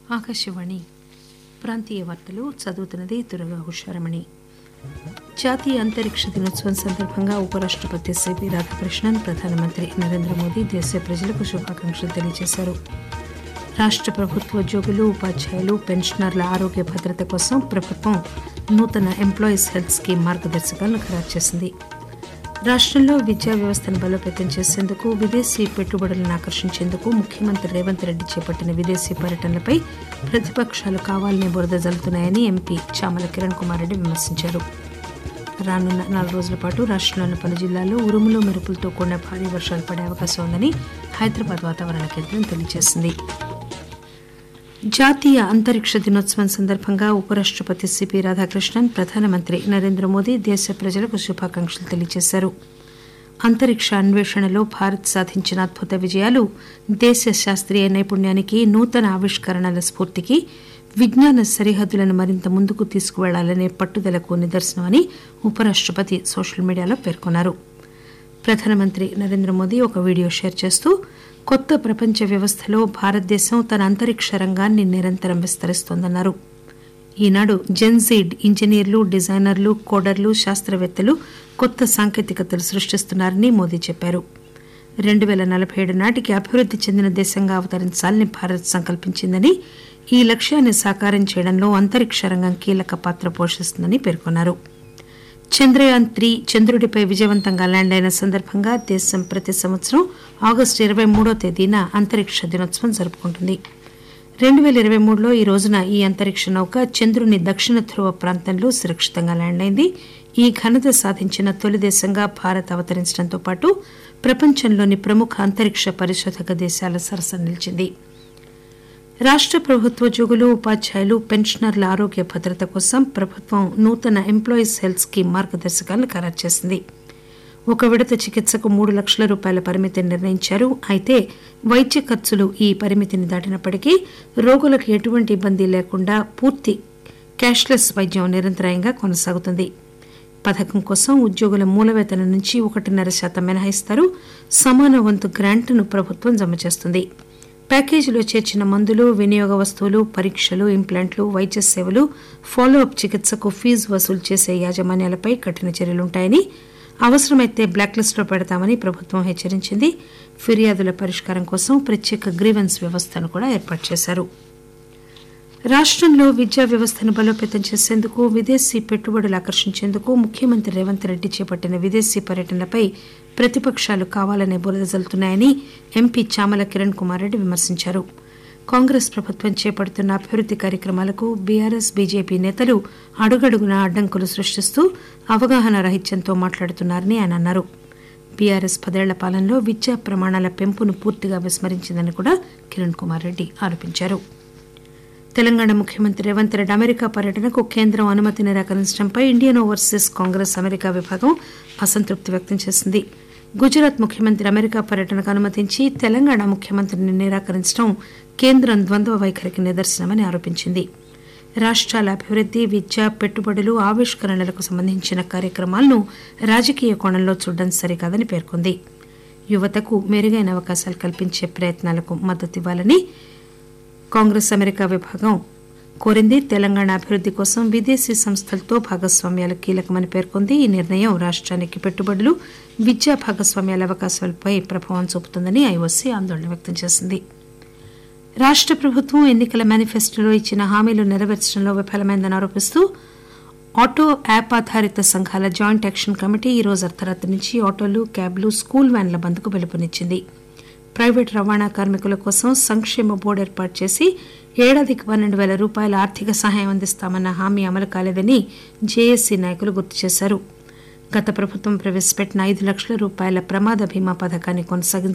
ఆకాశవాణి ప్రాంతీయ వార్తలు చదువుతున్నది దుర్గా హుషారమణి జాతీయ అంతరిక్ష దినోత్సవం సందర్భంగా ఉపరాష్టపతి సిపి రాధాకృష్ణన్ ప్రధానమంత్రి నరేంద్ర మోదీ దేశ ప్రజలకు శుభాకాంక్షలు తెలియజేశారు రాష్ట ప్రభుత్వ ఉద్యోగులు ఉపాధ్యాయులు పెన్షనర్ల ఆరోగ్య భద్రత కోసం ప్రభుత్వం నూతన ఎంప్లాయీస్ హెల్త్ స్కీమ్ మార్గదర్శకాలను ఖరారు చేసింది రాష్టంలో విద్యా వ్యవస్థను బలోపేతం చేసేందుకు విదేశీ పెట్టుబడులను ఆకర్షించేందుకు ముఖ్యమంత్రి రేవంత్ రెడ్డి చేపట్టిన విదేశీ పర్యటనలపై ప్రతిపక్షాలు కావాలనే బురద జల్లుతున్నాయని ఎంపీ చామల కిరణ్ కుమార్ రెడ్డి విమర్శించారు రానున్న నాలుగు రోజుల పాటు రాష్టంలోని పలు జిల్లాల్లో ఉరుములు మెరుపులతో కూడిన భారీ వర్షాలు పడే అవకాశం ఉందని హైదరాబాద్ వాతావరణ కేంద్రం తెలియజేసింది జాతీయ అంతరిక్ష దినోత్సవం సందర్భంగా ఉపరాష్టపతి సిపి రాధాకృష్ణన్ ప్రధానమంత్రి నరేంద్ర మోదీ దేశ ప్రజలకు శుభాకాంక్షలు తెలియజేశారు అంతరిక్ష అన్వేషణలో భారత్ సాధించిన అద్భుత విజయాలు దేశ శాస్త్రీయ నైపుణ్యానికి నూతన ఆవిష్కరణల స్ఫూర్తికి విజ్ఞాన సరిహద్దులను మరింత ముందుకు తీసుకువెళ్లాలనే పట్టుదలకు నిదర్శనమని ఉపరాష్టపతి సోషల్ మీడియాలో పేర్కొన్నారు ప్రధానమంత్రి నరేంద్ర మోదీ ఒక వీడియో షేర్ చేస్తూ కొత్త ప్రపంచ వ్యవస్థలో భారతదేశం తన అంతరిక్ష రంగాన్ని నిరంతరం విస్తరిస్తోందన్నారు ఈనాడు జెన్జీడ్ ఇంజనీర్లు డిజైనర్లు కోడర్లు శాస్త్రవేత్తలు కొత్త సాంకేతికతలు సృష్టిస్తున్నారని మోదీ చెప్పారు రెండు పేల నలభై ఏడు నాటికి అభివృద్ది చెందిన దేశంగా అవతరించాలని భారత్ సంకల్పించిందని ఈ లక్ష్యాన్ని సాకారం చేయడంలో అంతరిక్ష రంగం కీలక పాత్ర పోషిస్తుందని పేర్కొన్నారు చంద్రయాన్ త్రీ చంద్రుడిపై విజయవంతంగా ల్యాండ్ అయిన సందర్భంగా దేశం ప్రతి సంవత్సరం ఆగస్టు ఇరవై మూడో తేదీన అంతరిక్ష దినోత్సవం జరుపుకుంటుంది రెండు పేల ఇరవై మూడులో ఈ రోజున ఈ అంతరిక్ష నౌక చంద్రుని దక్షిణ ధ్రువ ప్రాంతంలో సురక్షితంగా ల్యాండ్ అయింది ఈ ఘనత సాధించిన తొలి దేశంగా భారత్ అవతరించడంతో పాటు ప్రపంచంలోని ప్రముఖ అంతరిక్ష పరిశోధక దేశాల సరసన నిలిచింది రాష్ట ప్రభుత్వోద్యోగులు ఉపాధ్యాయులు పెన్షనర్ల ఆరోగ్య భద్రత కోసం ప్రభుత్వం నూతన ఎంప్లాయీస్ హెల్త్ స్కీమ్ మార్గదర్శకాలను ఖరారు చేసింది ఒక విడత చికిత్సకు మూడు లక్షల రూపాయల పరిమితిని నిర్ణయించారు అయితే వైద్య ఖర్చులు ఈ పరిమితిని దాటినప్పటికీ రోగులకు ఎటువంటి ఇబ్బంది లేకుండా పూర్తి క్యాష్లెస్ వైద్యం నిరంతరాయంగా కొనసాగుతుంది పథకం కోసం ఉద్యోగుల మూలవేతనం నుంచి ఒకటిన్నర శాతం మినహాయిస్తారు సమాన వంతు గ్రాంట్ను ప్రభుత్వం జమ చేస్తుంది ప్యాకేజీలో చేర్చిన మందులు వినియోగ వస్తువులు పరీక్షలు ఇంప్లాంట్లు వైద్య సేవలు ఫాలో అప్ చికిత్సకు ఫీజు వసూలు చేసే యాజమాన్యాలపై కఠిన చర్యలుంటాయని అవసరమైతే బ్లాక్ లిస్టులో పెడతామని ప్రభుత్వం హెచ్చరించింది ఫిర్యాదుల పరిష్కారం కోసం ప్రత్యేక గ్రీవెన్స్ వ్యవస్థను కూడా ఏర్పాటు చేశారు రాష్టంలో విద్యా వ్యవస్థను బలోపేతం చేసేందుకు విదేశీ పెట్టుబడులు ఆకర్షించేందుకు ముఖ్యమంత్రి రేవంత్ రెడ్డి చేపట్టిన విదేశీ పర్యటనలపై ప్రతిపక్షాలు కావాలనే బురద జల్లుతున్నాయని ఎంపీ చామల కిరణ్ కుమార్ రెడ్డి విమర్శించారు కాంగ్రెస్ ప్రభుత్వం చేపడుతున్న అభివృద్ది కార్యక్రమాలకు బీఆర్ఎస్ బీజేపీ నేతలు అడుగడుగునా అడ్డంకులు సృష్టిస్తూ అవగాహన రాహిత్యంతో మాట్లాడుతున్నారని ఆయన అన్నారు బీఆర్ఎస్ పదేళ్ల పాలనలో విద్యా ప్రమాణాల పెంపును పూర్తిగా విస్మరించిందని కూడా కిరణ్ కుమార్ రెడ్డి ఆరోపించారు తెలంగాణ ముఖ్యమంత్రి రేవంత్ రెడ్డి అమెరికా పర్యటనకు కేంద్రం అనుమతి నిరాకరించడంపై ఇండియన్ ఓవర్సీస్ కాంగ్రెస్ అమెరికా విభాగం అసంతృప్తి వ్యక్తం చేసింది గుజరాత్ ముఖ్యమంత్రి అమెరికా పర్యటనకు అనుమతించి తెలంగాణ ముఖ్యమంత్రిని నిరాకరించడం కేంద్రం ద్వంద్వ వైఖరికి నిదర్శనమని ఆరోపించింది రాష్ట్రాల అభివృద్ది విద్య పెట్టుబడులు ఆవిష్కరణలకు సంబంధించిన కార్యక్రమాలను రాజకీయ కోణంలో చూడడం సరికాదని పేర్కొంది యువతకు మెరుగైన అవకాశాలు కల్పించే ప్రయత్నాలకు మద్దతివ్వాలని కాంగ్రెస్ అమెరికా విభాగం కోరింది తెలంగాణ అభివృద్ది కోసం విదేశీ సంస్థలతో భాగస్వామ్యాలు కీలకమని పేర్కొంది ఈ నిర్ణయం రాష్ట్రానికి పెట్టుబడులు విద్యా భాగస్వామ్యాల అవకాశాలపై ప్రభావం చూపుతుందని ఐఓసీ ఆందోళన వ్యక్తం చేసింది రాష్ట ప్రభుత్వం ఎన్నికల మేనిఫెస్టోలో ఇచ్చిన హామీలు నెరవేర్చడంలో విఫలమైందని ఆరోపిస్తూ ఆటో యాప్ ఆధారిత సంఘాల జాయింట్ యాక్షన్ కమిటీ ఈ రోజు అర్ధరాత్రి నుంచి ఆటోలు క్యాబ్లు స్కూల్ వ్యాన్ల బంద్కు పిలుపునిచ్చింది ప్రైవేటు రవాణా కార్మికుల కోసం సంక్షేమ బోర్డు ఏర్పాటు చేసి ఏడాదికి పన్నెండు వేల రూపాయల ఆర్థిక సహాయం అందిస్తామన్న హామీ అమలు కాలేదని జేఏసీ నాయకులు గుర్తు చేశారు గత ప్రభుత్వం ప్రవేశపెట్టిన ఐదు లక్షల రూపాయల ప్రమాద బీమా పథకాన్ని కొనసాగించారు